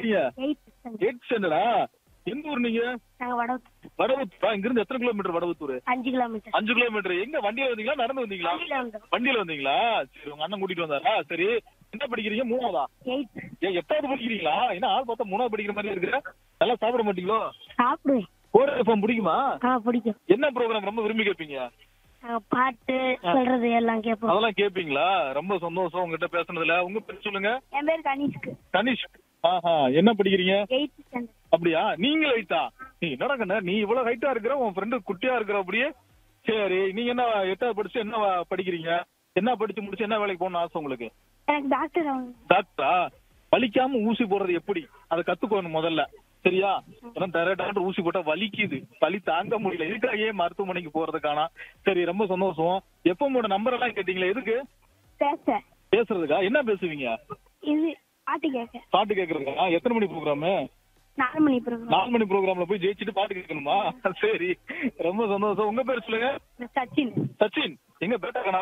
படிக்கிறீங்க eight eight ஸ்டாண்டர்டா எந்த ஊர் நீங்க நாங்க வடவுத்து வடவத்தூரா இங்க இருந்து எத்தனை கிலோமீட்டர் வடவத்தூர் அஞ்சு கிலோமீட்டர் அஞ்சு கிலோமீட்டர் எங்க வண்டியில வந்தீங்களா நடந்து வந்தீங்களா வண்டியில வந்தோம் வண்டியில வந்தீங்களா சரி உங்க அண்ணன் கூட்டிட்டு வந்தாரா சரி என்ன படிக்கிறீங்க மூணாவதா எயிட் ஏன் எட்டாவது படிக்கிறீங்களா என்ன ஆள் பார்த்தா மூணாவது படிக்கிற மாதிரி இருக்கு நல்லா சாப்பிட மாட்டீங்களோ சாப்பிடுவேன் கோடை எஃப்எம் பிடிக்குமா ஆ பிடிக்கும் என்ன ப்ரோக்ராம் ரொம்ப விரும்பி கேட்பீங்க நாங்க பாட்டு சொல்றது எல்லாம் கேட்போம் அதெல்லாம் கேட்பீங்களா ரொம்ப சந்தோஷம் உங்ககிட்ட பேசுனதுல உங்க பேர் சொல்லுங்க என் பேர் கனிஷ்க்கு தனிஷ் ஆஹா என்ன படிக்கிறீங்க எயிட் ஸ்டாண்டர்ட் அப்படியா நீங்க ஹைட்டா நீ என்னடா கண்ணா நீ இவ்வளவு ஹைட்டா இருக்கிற உன் ஃப்ரெண்டு குட்டியா இருக்கிற அப்படியே சரி நீங்க என்ன எட்டாவது படிச்சு என்ன படிக்கிறீங்க என்ன படிச்சு முடிச்சு என்ன வேலைக்கு போகணும்னு ஆசை உங்களுக்கு எனக்கு டாக்டர் ஆகணும் டாக்டரா வலிக்காம ஊசி போடுறது எப்படி அதை கத்துக்கணும் முதல்ல சரியா ஏன்னா நிறைய டாக்டர் ஊசி போட்டா வலிக்குது வலி தாங்க முடியல இதுக்காகவே மருத்துவமனைக்கு போறதுக்கானா சரி ரொம்ப சந்தோஷம் எப்பமோட நம்பர் எல்லாம் கேட்டீங்களா எதுக்கு பேச பேசுறதுக்கா என்ன பேசுவீங்க இது பாட்டு கேட்க பாட்டு கேக்குறதுக்கா எத்தனை மணி ப்ரோக்ராமு நாலு மணி பிறகு நாலு மணி ப்ரோக்ராம்ல போய் ஜெயிச்சுட்டு பாட்டு கேட்கணுமா சரி ரொம்ப சந்தோஷம் உங்க பேர் சொல்லுங்க சச்சின் சச்சின் எங்க பேட்டாக்கணா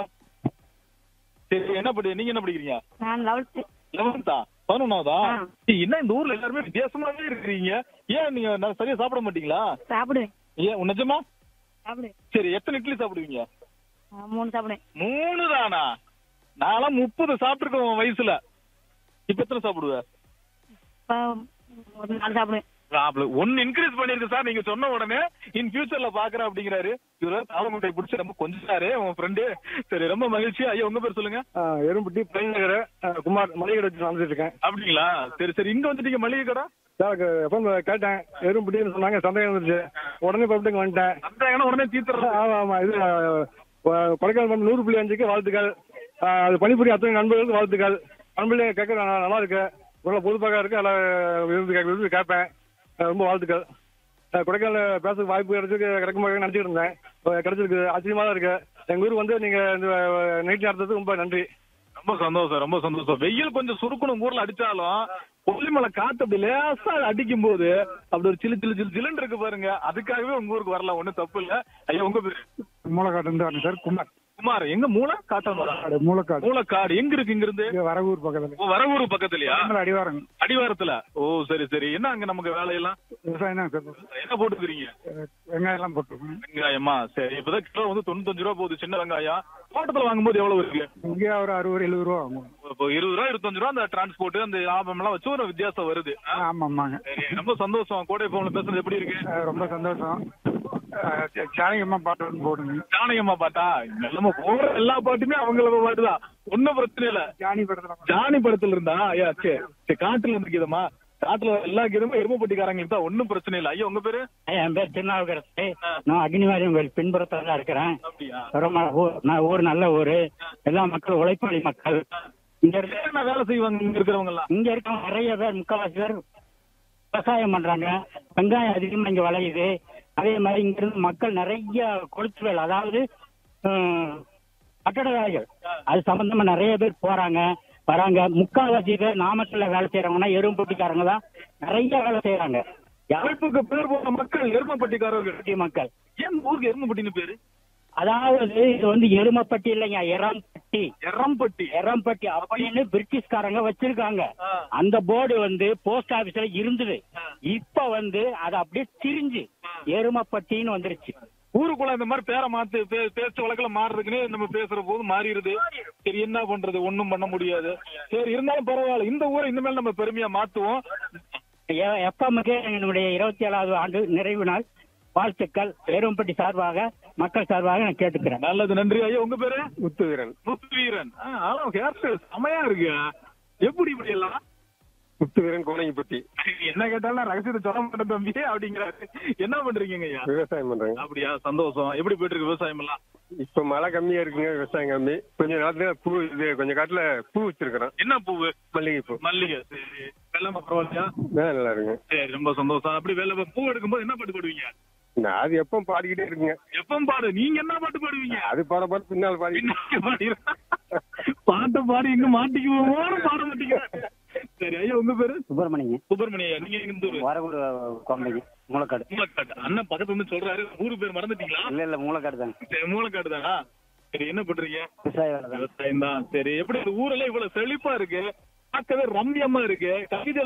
சரி என்ன படி நீங்க என்ன படிக்கிறீங்க நான் லெவல்த்து லெவன்த்தா பதினொன்னாவதா ஆ. ஏய், என்ன இந்த ஊர்ல எல்லாருமே வித்தியாசமாவே இருக்கிறீங்க ஏன் நீங்க ந- சரியா சாப்பிட மாட்டீங்களா சாப்பிடுவேன் ஏன் உன் நிஜமா சாப்பிடுவேன் சரி எத்தனை இட்லி சாப்பிடுவீங்க ஆ, மூணு சாப்பிடுவேன் மூணு தானா நான்லாம் முப்பது சாப்பிட்டுருக்கேன் உன் வயசுல இப்ப எத்தனை சாப்பிடுவ இப்போ ஒரு நாலு சாப்பிடுவேன் ஒன்னு இன்க்ரீஸ் பண்ணிருக்கு சார் நீங்க சொன்ன உடனே இன் ஃபியூச்சர்ல பாக்குறேன் அப்படிங்கிறாரு இவரு தாளமுட்டை பிடிச்சி ரொம்ப கொஞ்சாரு உன் ஃப்ரெண்டு சரி ரொம்ப மகிழ்ச்சி ஐயா உங்க பேர் சொல்லுங்க ஆ, எறும்பட்டி பெருநகர குமார் மளிகை கடை வச்சு நடந்துட்டு இருக்கேன் அப்படிங்களா சரி சரி இங்க வந்துட்டீங்க மளிகை கடை சார் எப்போ கேட்டேன் எறும்பட்டின்னு சொன்னாங்க சந்தேகம் வந்துருச்சு உடனே பப்பிட்டு வந்துட்டேன் வந்தாங்கன்னா உடனே தீர்த்துறது ஆமா ஆமா இது ஆ, கொடைக்கானல் மண் நூறு புள்ளி அஞ்சுக்கு வாழ்த்துக்கள் ஆ, அது பணிபுரிய அத்தனை நண்பர்களுக்கு வாழ்த்துக்கள் நண்பர்களே கேட்க நல்லா இருக்கு நல்ல பொதுப்பாக இருக்கு நல்லா விருது கேட்க விருது கேட்பேன் ஆ, ரொம்ப வாழ்த்துக்கள் ஆ, கொடைக்கானல் பேச வாய்ப்பு கிடைச்சிருக்கு கிடைக்குமா நினச்சிட்டு இருந்தேன் ஆ, கிடைச்சிருக்கு ஆச்சரியமா தான் இருக்கு எங்க ஊருக்கு வந்து நீங்க இந்த நைட் நடத்துறதுக்கு ரொம்ப நன்றி ரொம்ப சந்தோஷம் ரொம்ப சந்தோஷம் வெயில் கொஞ்சம் சுருக்கணும் ஊர்ல அடிச்சாலும் கொல்லிமலை காத்து அப்படி லேசா அடிக்கும் போது அப்படி ஒரு சிலு சிலு சிலு சிலுன்னு இருக்கு பாருங்க அதுக்காகவே உங்க ஊருக்கு வரலாம் ஒண்ணும் தப்பு இல்ல ஐயா உங்க பேரு மூலக்காட்டு இருந்து வரேன் சார் குமார் குமார் எங்க மூளை காட்டம் மூலக்காடு மூலக்காடு எங்க இருக்கு இங்க இருந்து இங்க வரகூர் பக்கத்துல ஓ, வரவூர் பக்கத்துலயா அடிவாரங்க அடிவாரத்துல ஓ சரி சரி என்ன அங்க நமக்கு வேலையெல்லாம் விவசாயம் தான் சார் என்ன போட்டுக்கிறீங்க வெங்காயம் எல்லாம் போட்டுருக்கோம் வெங்காயமா சரி இப்பதான் கிலோ வந்து தொண்ணூத்தஞ்சு ரூபா போகுது சின்ன வெங்காயம் தோட்டத்துல வாங்கும்போது எவ்வளவு இருக்கு இங்கே ஒரு அறுபது எழுபது ரூபா ஆகும் இப்போ இருபது ரூபா இருபத்தஞ்சு ரூபா அந்த டிரான்ஸ்போர்ட் அந்த லாபம் எல்லாம் வச்சு ஒரு வித்தியாசம் வருது ஆ, ஆமா ஆமாங்க சரி ரொம்ப சந்தோஷம் கோடை போன்ல பேசுறது எப்படி இருக்கு அஹ் ரொம்ப சந்தோஷம் சாணிகம்மா பாட்டு ஒன்று போடுங்க ஜானகியம்மா பாட்டா நம்ம போற எல்லா பாட்டுமே அவங்கள பாட்டுதான் ஒன்னும் பிரச்சனை இல்ல ஜானி படத்துல ஜானி படத்துல இருந்தா ஐயா சரி சரி காட்டுல இருந்து கீதமா காட்டுல வர எல்லா கீதமும் எருமப்பட்டிக்காரங்களுக்கு தான் ஒன்னும் பிரச்சனை இல்ல ஐயா உங்க பேரு என் பேர் திருநாவுக்கரசு நான் அக்னிவாரியம் கோயில் பின்புறத்தில் தான் இருக்கிறேன் அப்படியா ரொம்ப ஊ- நான் ஊர் நல்ல ஊர் எல்லா மக்கள் உழைப்பாளி மக்கள் இங்க இருக்க என்ன வேலை செய்வாங்க இங்க இருக்கிறவங்க எல்லாம் இங்க இருக்க நிறைய பேர் முக்கால்வாசி பேர் விவசாயம் பண்றாங்க வெங்காயம் அதிகமா இங்க விளையுது அதே மாதிரி இங்க இருந்து மக்கள் நிறைய கொளுத்து வேலை அதாவது ஹம், கட்டட வேலைகள் அது சம்பந்தமா நிறைய பேர் போறாங்க வராங்க முக்கால்வாசி பேர் நாமக்கல்ல வேலை செய்யறவங்கன்னா எறும்புட்டிக்காரங்க தான் நிறைய வேலை செய்யறாங்க அமைப்புக்கு பேர் போன மக்கள் எருமப்பட்டிக்காரர்கள் யாழ்ப்பாண மக்கள் ஏன் ஊருக்கு எருமப்பட்டின்னு பேரு அதாவது இது வந்து எருமப்பட்டி இல்லைங்க எரம்பட்டி எரம்பட்டி எரம்பட்டி அப்படின்னு பிரிட்டிஷ்காரங்க வச்சிருக்காங்க ஆ. அந்த போர்டு வந்து போஸ்ட் ஆபீஸ்ல இருந்தது இப்ப வந்து அது அப்படியே திரிஞ்சு எருமப்பட்டின்னு வந்துருச்சு ஊருக்குள்ள இந்த மாதிரி பேரை மாத்து பே- பேச்சு வழக்குல மாறுறதுக்குன்னு நம்ம பேசுற போது மாறிடுது சரி என்ன பண்றது ஒண்ணும் பண்ண முடியாது சரி இருந்தாலும் பரவாயில்ல இந்த ஊரை இனிமேல் நம்ம பெருமையா மாத்துவோம் எஃப்எம்க்கு என்னுடைய இருபத்தி ஏழாவது ஆண்டு நிறைவு நாள் வாழ்த்துக்கள் எருமப்பட்டி சார்பாக மக்கள் சார்பாக நான் கேட்டுக்கிறேன் நல்லது நன்றி ஐயா உங்க பேரு முத்துவீரன் முத்துவீரன் ஆ, ஆனா ஹேர் ஸ்டைல் செமையா இருக்கு எப்படி இப்படி எல்லாம் முத்துவீரன் கோணங்கிப்பட்டி என்ன கேட்டாலும் ரகசியத்தை சொல்ல மாட்டேன் தம்பி அப்படிங்கிறாரு என்ன பண்றீங்க ஐயா விவசாயம் பண்றேங்க அப்படியா சந்தோஷம் எப்படி போயிட்டு இருக்கு விவசாயம் எல்லாம் இப்ப மழை கம்மியா இருக்குங்க விவசாயம் கம்மி கொஞ்ச நேரத்துல பூ இது கொஞ்ச காட்டுல பூ வச்சிருக்கிறோம் என்ன பூவு மல்லிகை பூ மல்லிகை சரி வெள்ளம் பரவாயில்லையா தான் நல்லா இருக்குங்க சரி ரொம்ப சந்தோஷம் அப்படி வேலை பூ எடுக்கும்போது என்ன பாட்டு பாடுவீங்க நான் அது எப்போ பாடிக்கிட்டே இருக்குங்க எப்பவும் பாடு நீங்க என்ன பாட்டு பாடுவீங்க அது பாட பாட பின்னால் பாடி பின்னாடி பாடிடுறேன். பாட்டை பாடி எங்க மாட்டிக்குவோமோ பாட மாட்டீங்க சரி ஐயா உங்க பேரு சுப்பிரமணியங்க சுப்பிரமணிய ஐயா நீங்க எங்க ஊரு வரகூர் கொம்பைக்கு மூலக்காடு மூலக்காடு அண்ணன் பக்கத்துல வந்து சொல்றாரு ஊரு பேர் மறந்துட்டீங்களா இல்ல இல்ல மூலக்காடு தாங்க சரி மூலக்காடு தானா சரி என்ன பண்றீங்க விவசாய வேலை விவசாயம் தான் சரி எப்படி இந்த ஊரெல்லாம் இவ்வளவு செழிப்பா இருக்கு பார்க்கவே ரம்யமா இருக்கு கவிதை